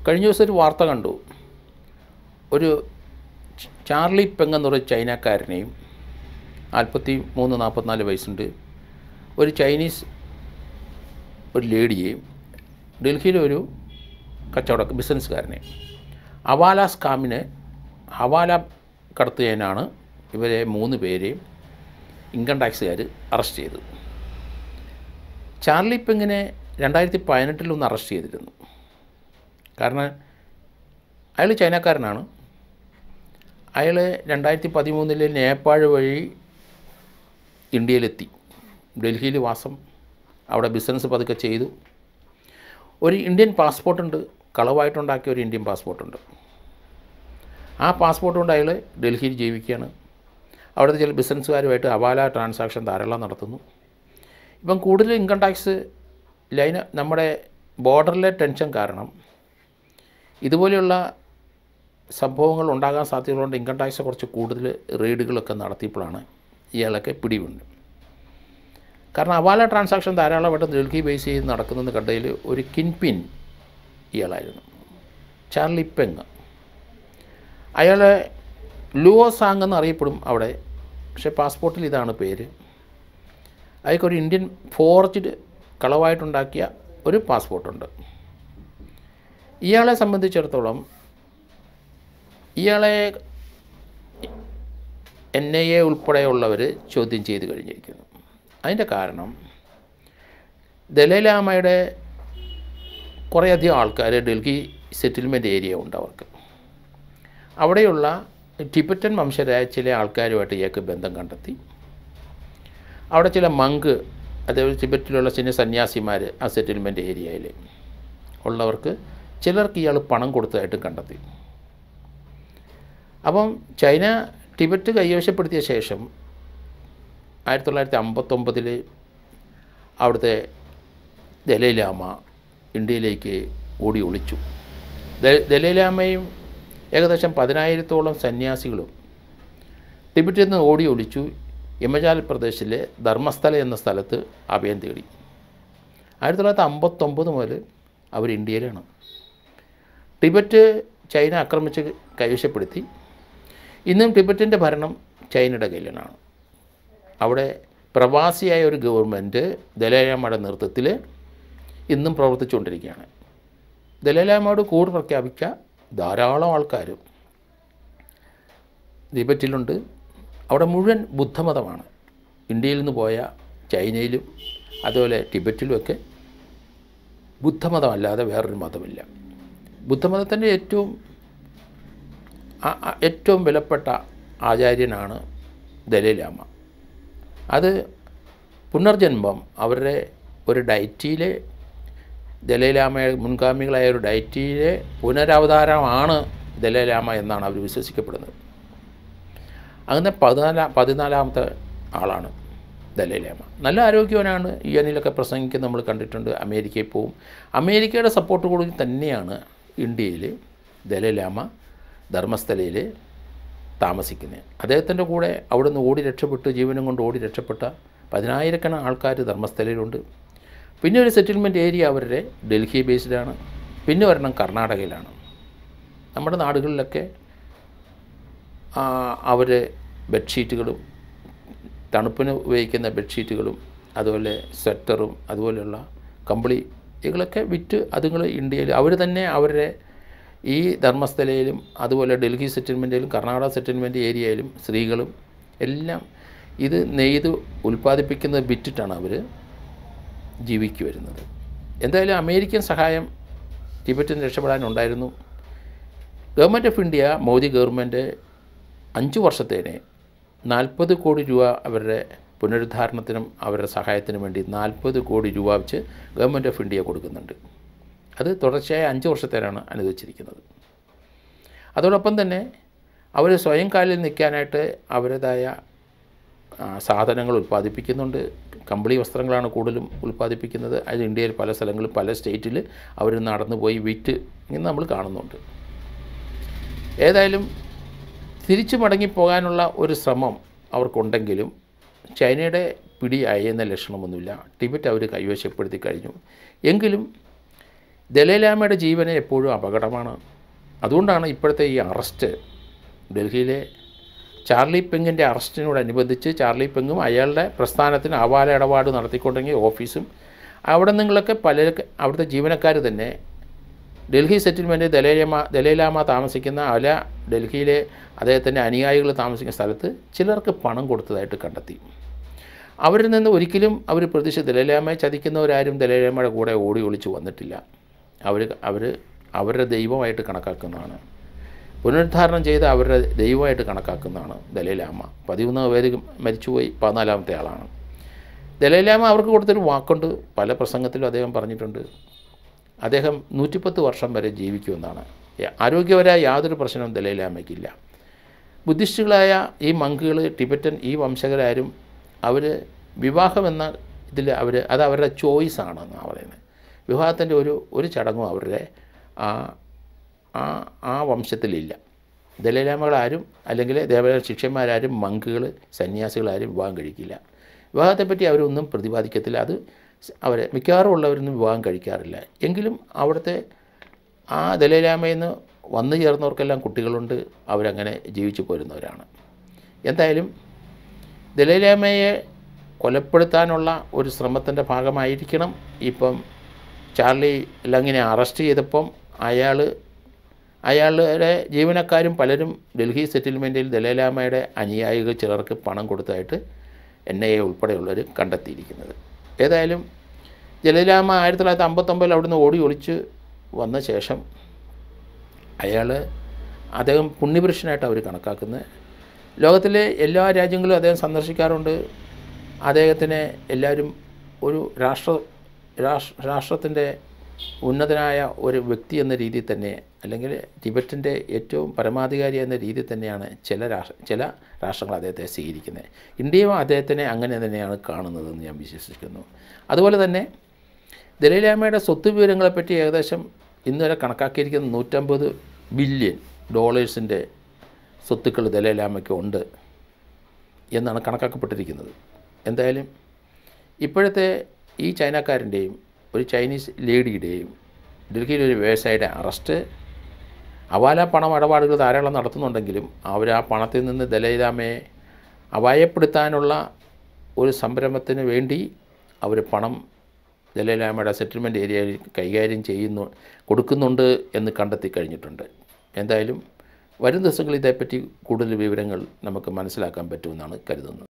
കഴിഞ്ഞ ദിവസം ഒരു വാർത്ത കണ്ടു ഒരു ച- ചാർലി പെങ് എന്നൊരു ചൈനക്കാരനെയും നാൽപ്പത്തി മൂന്ന് നാൽപ്പത്തിനാല് വയസ്സുണ്ട് ഒരു ചൈനീസ് ഒരു ലേഡിയെയും ഡൽഹിയിലെ ഒരു കച്ചവട ബിസിനസ്സുകാരനെ ഹവാല സ്കാമിന് ഹവാല കടത്തുന്നതിനാണ് ഇവരെ മൂന്ന് പേരെയും ഇൻകം ടാക്സുകാർ അറസ്റ്റ് ചെയ്തത് ചാർലി പെങ്ങിനെ രണ്ടായിരത്തി പതിനെട്ടിൽ ഒന്ന് അറസ്റ്റ് ചെയ്തിരുന്നു കാരണം അയാൾ ചൈനക്കാരനാണ് അയാൾ രണ്ടായിരത്തി പതിമൂന്നിൽ നേപ്പാൾ വഴി ഇന്ത്യയിലെത്തി ഡൽഹിയിൽ വാസം അവിടെ ബിസിനസ് പതുക്കെ ചെയ്തു ഒരു ഇന്ത്യൻ പാസ്പോർട്ടുണ്ട് കളവായിട്ടുണ്ടാക്കിയ ഒരു ഇന്ത്യൻ പാസ്പോർട്ടുണ്ട് ആ പാസ്പോർട്ട് കൊണ്ട് അയാൾ ഡൽഹിയിൽ ജീവിക്കുകയാണ് അവിടുത്തെ ചില ബിസിനസ്സുകാരുമായിട്ട് ഹവാല ട്രാൻസാക്ഷൻ ധാരാളം നടത്തുന്നു ഇപ്പം കൂടുതൽ ഇൻകം ടാക്സ് ലൈന നമ്മുടെ ബോർഡറിലെ ടെൻഷൻ കാരണം ഇതുപോലെയുള്ള സംഭവങ്ങൾ ഉണ്ടാകാൻ സാധ്യതയുള്ളതുകൊണ്ട് ഇൻകം ടാക്സ് കുറച്ച് കൂടുതൽ റെയ്ഡുകളൊക്കെ നടത്തിയപ്പോഴാണ് ഇയാളൊക്കെ പിടിവുണ്ട് കാരണം അവാല ട്രാൻസാക്ഷൻ ധാരാളമായിട്ട് ഡൽഹി ബേസ് ചെയ്ത് നടക്കുന്നത് കണ്ടതിൽ ഒരു കിൻപിൻ ഇയാളായിരുന്നു ചാർലി പെങ് അയാൾ ലുവോ സാങ് എന്നറിയപ്പെടും അവിടെ പക്ഷേ പാസ്പോർട്ടിൽ ഇതാണ് പേര് അയാൾക്കൊരു ഇന്ത്യൻ ഫോർജ്ഡ് കളവായിട്ടുണ്ടാക്കിയ ഒരു പാസ്പോർട്ടുണ്ട് ഇയാളെ സംബന്ധിച്ചിടത്തോളം ഇയാളെ എൻ ഐ എ ഉൾപ്പെടെയുള്ളവർ ചോദ്യം ചെയ്ത് കഴിഞ്ഞിരിക്കുന്നു അതിൻ്റെ കാരണം ദലൈലാമയുടെ കുറേയധികം ആൾക്കാർ ഡൽഹി സെറ്റിൽമെൻറ്റ് ഏരിയ ഉണ്ട് അവർക്ക് അവിടെയുള്ള ടിബറ്റൻ വംശരായ ചില ആൾക്കാരുമായിട്ട് ഇയാൾക്ക് ബന്ധം കണ്ടെത്തി അവിടെ ചില മങ്ക് അതായത് ടിബറ്റിലുള്ള ചില സന്യാസിമാർ ആ സെറ്റിൽമെൻറ്റ് ഏരിയയിൽ ഉള്ളവർക്ക് ചിലർക്ക് ഇയാൾ പണം കൊടുത്തതായിട്ടും കണ്ടെത്തി അപ്പം ചൈന ടിബറ്റ് കൈവശപ്പെടുത്തിയ ശേഷം ആയിരത്തി തൊള്ളായിരത്തി അമ്പത്തൊമ്പതിൽ അവിടുത്തെ ദലൈലാമ ഇന്ത്യയിലേക്ക് ഓടി ഒളിച്ചു ദ- ദലൈലാമയും ഏകദേശം പതിനായിരത്തോളം സന്യാസികളും ടിബറ്റിൽ നിന്ന് ഓടി ഒളിച്ചു ഹിമചാൽ പ്രദേശിലെ ധർമ്മസ്ഥല എന്ന സ്ഥലത്ത് അഭയം തേടി ആയിരത്തി തൊള്ളായിരത്തി അമ്പത്തൊമ്പത് മുതൽ അവർ ഇന്ത്യയിലാണ് ടിബറ്റ് ചൈന ആക്രമിച്ച് കൈവശപ്പെടുത്തി ഇന്നും ടിബറ്റിൻ്റെ ഭരണം ചൈനയുടെ കയ്യിലാണ് അവിടെ പ്രവാസിയായ ഒരു ഗവൺമെൻറ് ദലൈലാമയുടെ നേതൃത്വത്തിൽ ഇന്നും പ്രവർത്തിച്ചുകൊണ്ടിരിക്കുകയാണ് ദലൈലാമയോട് കൂറ് പ്രഖ്യാപിച്ച ധാരാളം ആൾക്കാർ ടിബറ്റിലുണ്ട് അവിടെ മുഴുവൻ ബുദ്ധമതമാണ് ഇന്ത്യയിൽ നിന്ന് പോയ ചൈനയിലും അതുപോലെ ടിബറ്റിലുമൊക്കെ ബുദ്ധമതമല്ലാതെ വേറൊരു മതമില്ല ബുദ്ധമതത്തിൻ്റെ ഏറ്റവും ആ- ആ- ഏറ്റവും വിലപ്പെട്ട ആചാര്യനാണ് ദലൈലാമ അത് പുനർജന്മം അവരുടെ ഒരു ഡയറ്റിയിലെ ദലൈലാമയെ മുൻഗാമികളായ ഒരു ഡയറ്റിയിലെ പുനരവതാരമാണ് ദലൈലാമ എന്നാണ് അവർ വിശ്വസിക്കപ്പെടുന്നത് അങ്ങനെ പതിനാലാം പതിനാലാമത്തെ ആളാണ് ദലൈലാമ നല്ല ആരോഗ്യവാനാണ് ഈ അനിലൊക്കെ പ്രസംഗിക്കുന്നത് നമ്മൾ കണ്ടിട്ടുണ്ട് അമേരിക്കയിൽ പോവും അമേരിക്കയുടെ സപ്പോർട്ട് കൂടി തന്നെയാണ് ഇന്ത്യയിൽ ദലൈലാമ ധർമ്മസ്ഥലയിൽ താമസിക്കുന്നത് അദ്ദേഹത്തിൻ്റെ കൂടെ അവിടുന്ന് ഓടി രക്ഷപ്പെട്ട് ജീവനും കൊണ്ട് ഓടി രക്ഷപ്പെട്ട പതിനായിരക്കണക്കിന് ആൾക്കാർ ധർമ്മസ്ഥലയിലുണ്ട് പിന്നെ ഒരു സെറ്റിൽമെൻറ്റ് ഏരിയ അവരുടെ ഡൽഹി ബേസ്ഡാണ് പിന്നെ ഒരെണ്ണം കർണാടകയിലാണ് നമ്മുടെ നാടുകളിലൊക്കെ അവർ ബെഡ്ഷീറ്റുകളും തണുപ്പിന് ഉപയോഗിക്കുന്ന ബെഡ്ഷീറ്റുകളും അതുപോലെ സ്വെറ്ററും അതുപോലെയുള്ള കമ്പിളി ഇതൊക്കെ വിറ്റ് അതുങ്ങൾ ഇന്ത്യയിൽ അവർ തന്നെ അവരുടെ ഈ ധർമ്മസ്ഥലയിലും അതുപോലെ ഡൽഹി സെറ്റിൽമെൻറ്റിലും കർണാടക സെറ്റിൽമെൻറ്റ് ഏരിയയിലും സ്ത്രീകളും എല്ലാം ഇത് നെയ്ത് ഉൽപ്പാദിപ്പിക്കുന്നത് വിറ്റിട്ടാണ് അവർ ജീവിക്കു വരുന്നത് എന്തായാലും അമേരിക്കൻ സഹായം ടിബറ്റിന് രക്ഷപ്പെടാനുണ്ടായിരുന്നു government of India Modi government അഞ്ച് വർഷത്തേന് നാൽപ്പത് കോടി രൂപ അവരുടെ പുനരുദ്ധാരണത്തിനും അവരുടെ സഹായത്തിനും വേണ്ടി നാൽപ്പത് കോടി രൂപ വെച്ച് ഗവൺമെൻറ് ഓഫ് ഇന്ത്യ കൊടുക്കുന്നുണ്ട് അത് തുടർച്ചയായ അഞ്ച് വർഷത്തേനാണ് അനുവദിച്ചിരിക്കുന്നത് അതോടൊപ്പം തന്നെ അവർ സ്വയം കാലിൽ നിൽക്കാനായിട്ട് അവരുടേതായ ആ, സാധനങ്ങൾ ഉൽപ്പാദിപ്പിക്കുന്നുണ്ട് കമ്പിളി വസ്ത്രങ്ങളാണ് കൂടുതലും ഉൽപ്പാദിപ്പിക്കുന്നത് അത് ഇന്ത്യയിൽ പല സ്ഥലങ്ങളിൽ പല സ്റ്റേറ്റിൽ അവർ നടന്നു പോയി വിറ്റ് ഇങ്ങനെ നമ്മൾ കാണുന്നുണ്ട് ഏതായാലും തിരിച്ചു മടങ്ങിപ്പോകാനുള്ള ഒരു ശ്രമം അവർക്കുണ്ടെങ്കിലും ചൈനയുടെ പിടി അയയുന്ന ലക്ഷണമൊന്നുമില്ല ടിബറ്റ് അവർ കൈവശപ്പെടുത്തി കഴിഞ്ഞു എങ്കിലും ദലൈലാമയുടെ ജീവന് എപ്പോഴും അപകടമാണ് അതുകൊണ്ടാണ് ഇപ്പോഴത്തെ ഈ അറസ്റ്റ് ഡൽഹിയിലെ ചാർലി പെങ്ങിൻ്റെ അറസ്റ്റിനോടനുബന്ധിച്ച് ചാർലി പെങ്ങും അയാളുടെ പ്രസ്ഥാനത്തിന് അവാല ഇടപാട് നടത്തിക്കൊണ്ടെങ്കിൽ ഓഫീസും അവിടെ നിങ്ങളൊക്കെ പലർക്ക് അവിടുത്തെ ജീവനക്കാർ തന്നെ ഡൽഹി സെറ്റിൽമെൻറ്റ് ദലൈലാമ ദലൈലാമ താമസിക്കുന്ന അല ഡൽഹിയിലെ അദ്ദേഹത്തിൻ്റെ അനുയായികൾ താമസിക്കുന്ന സ്ഥലത്ത് ചിലർക്ക് പണം കൊടുത്തതായിട്ട് കണ്ടെത്തി അവരിൽ നിന്ന് ഒരിക്കലും അവർ പ്രതീക്ഷ ദലൈലാമയെ ചതിക്കുന്നവരാരും ദലൈലാമയുടെ കൂടെ ഓടി ഒളിച്ച് വന്നിട്ടില്ല അവർ അവർ അവരുടെ ദൈവമായിട്ട് കണക്കാക്കുന്നതാണ് പുനരുദ്ധാരണം ചെയ്ത് അവരുടെ ദൈവമായിട്ട് കണക്കാക്കുന്നതാണ് ദലൈലാമ പതിമൂന്ന് പേര് മരിച്ചുപോയി പതിനാലാമത്തെ ആളാണ് ദലൈലാമ അവർക്ക് കൊടുത്തൊരു വാക്കുണ്ട് പല പ്രസംഗത്തിലും അദ്ദേഹം പറഞ്ഞിട്ടുണ്ട് അദ്ദേഹം നൂറ്റിപ്പത്ത് വർഷം വരെ ജീവിക്കുമെന്നാണ് ആരോഗ്യപരമായ യാതൊരു പ്രശ്നവും ദലൈലാമയ്ക്കില്ല ബുദ്ധിസ്റ്റുകളായ ഈ മങ്കുകൾ ടിബറ്റൻ ഈ വംശകരാരും അവർ വിവാഹമെന്ന ഇതിൽ അവർ അത് അവരുടെ ചോയ്സാണെന്നാണ് പറയുന്നത് വിവാഹത്തിൻ്റെ ഒരു ഒരു ചടങ്ങും അവരുടെ ആ ആ ആ വംശത്തിലില്ല ദലൈലാമകളാരും അല്ലെങ്കിൽ ദേവല ശിഷ്യന്മാരാരും മങ്കുകൾ സന്യാസികളാരും വിവാഹം കഴിക്കില്ല വിവാഹത്തെപ്പറ്റി അവരൊന്നും പ്രതിപാദിക്കത്തില്ല അത് അവർ മിക്കവാറും ഉള്ളവരൊന്നും വിവാഹം കഴിക്കാറില്ല എങ്കിലും അവിടുത്തെ ആ ദലൈലാമയിൽ നിന്ന് വന്നു ചേർന്നവർക്കെല്ലാം കുട്ടികളുണ്ട് അവരങ്ങനെ ജീവിച്ചു പോരുന്നവരാണ് എന്തായാലും ദലൈലാമയെ കൊലപ്പെടുത്താനുള്ള ഒരു ശ്രമത്തിൻ്റെ ഭാഗമായിരിക്കണം ഇപ്പം ചാർലി ലങ്ങിനെ അറസ്റ്റ് ചെയ്തപ്പം അയാൾ അയാളുടെ ജീവനക്കാരും പലരും ഡൽഹി സെറ്റിൽമെൻറ്റിൽ ദലൈലാമയുടെ അനുയായികൾ ചിലർക്ക് പണം കൊടുത്തതായിട്ട് എൻ ഐ എ ഉൾപ്പെടെയുള്ളവർ കണ്ടെത്തിയിരിക്കുന്നത് ഏതായാലും ജലീലാമ ആയിരത്തി തൊള്ളായിരത്തി അമ്പത്തൊമ്പതിൽ അവിടുന്ന് ഓടി ഒളിച്ച് വന്ന ശേഷം അയാൾ അദ്ദേഹം പുണ്യപുരുഷനായിട്ട് അവർ കണക്കാക്കുന്നത് ലോകത്തിലെ എല്ലാ രാജ്യങ്ങളും അദ്ദേഹം സന്ദർശിക്കാറുണ്ട് അദ്ദേഹത്തിനെ എല്ലാവരും ഒരു രാഷ്ട്ര രാഷ്ട്ര രാഷ്ട്രത്തിൻ്റെ ഉന്നതനായ ഒരു വ്യക്തി എന്ന രീതിയിൽ തന്നെ അല്ലെങ്കിൽ ടിബറ്റിൻ്റെ ഏറ്റവും പരമാധികാരി എന്ന രീതിയിൽ തന്നെയാണ് ചില രാഷ്ട്ര ചില രാഷ്ട്രങ്ങൾ അദ്ദേഹത്തെ സ്വീകരിക്കുന്നത് ഇന്ത്യയും അദ്ദേഹത്തിനെ അങ്ങനെ തന്നെയാണ് കാണുന്നതെന്ന് ഞാൻ വിശ്വസിക്കുന്നു അതുപോലെ തന്നെ ദലൈലാമയുടെ സ്വത്ത് വിവരങ്ങളെപ്പറ്റി ഏകദേശം ഇന്നുവരെ കണക്കാക്കിയിരിക്കുന്ന നൂറ്റമ്പത് ബില്യൺ ഡോളേഴ്സിൻ്റെ സ്വത്തുക്കൾ ദലൈലാമയ്ക്ക് ഉണ്ട് എന്നാണ് കണക്കാക്കപ്പെട്ടിരിക്കുന്നത് എന്തായാലും ഇപ്പോഴത്തെ ഈ ചൈനക്കാരൻ്റെയും ഒരു ചൈനീസ് ലേഡിയുടെയും ഡൽഹിയിലൊരു വ്യവസായിയുടെ അറസ്റ്റ് അവാല പണം ഇടപാടുകൾ ധാരാളം നടത്തുന്നുണ്ടെങ്കിലും അവർ ആ പണത്തിൽ നിന്ന് ദലൈലാമയെ അപായപ്പെടുത്താനുള്ള ഒരു സംരംഭത്തിന് വേണ്ടി അവർ പണം ദലൈലാമയുടെ സെറ്റിൽമെൻറ്റ് ഏരിയയിൽ കൈകാര്യം ചെയ്യുന്നു കൊടുക്കുന്നുണ്ട് എന്ന് കണ്ടെത്തി കഴിഞ്ഞിട്ടുണ്ട് എന്തായാലും വരും ദിവസങ്ങളിൽ ഇതേപ്പറ്റി കൂടുതൽ വിവരങ്ങൾ നമുക്ക് മനസ്സിലാക്കാൻ പറ്റുമെന്നാണ് കരുതുന്നത്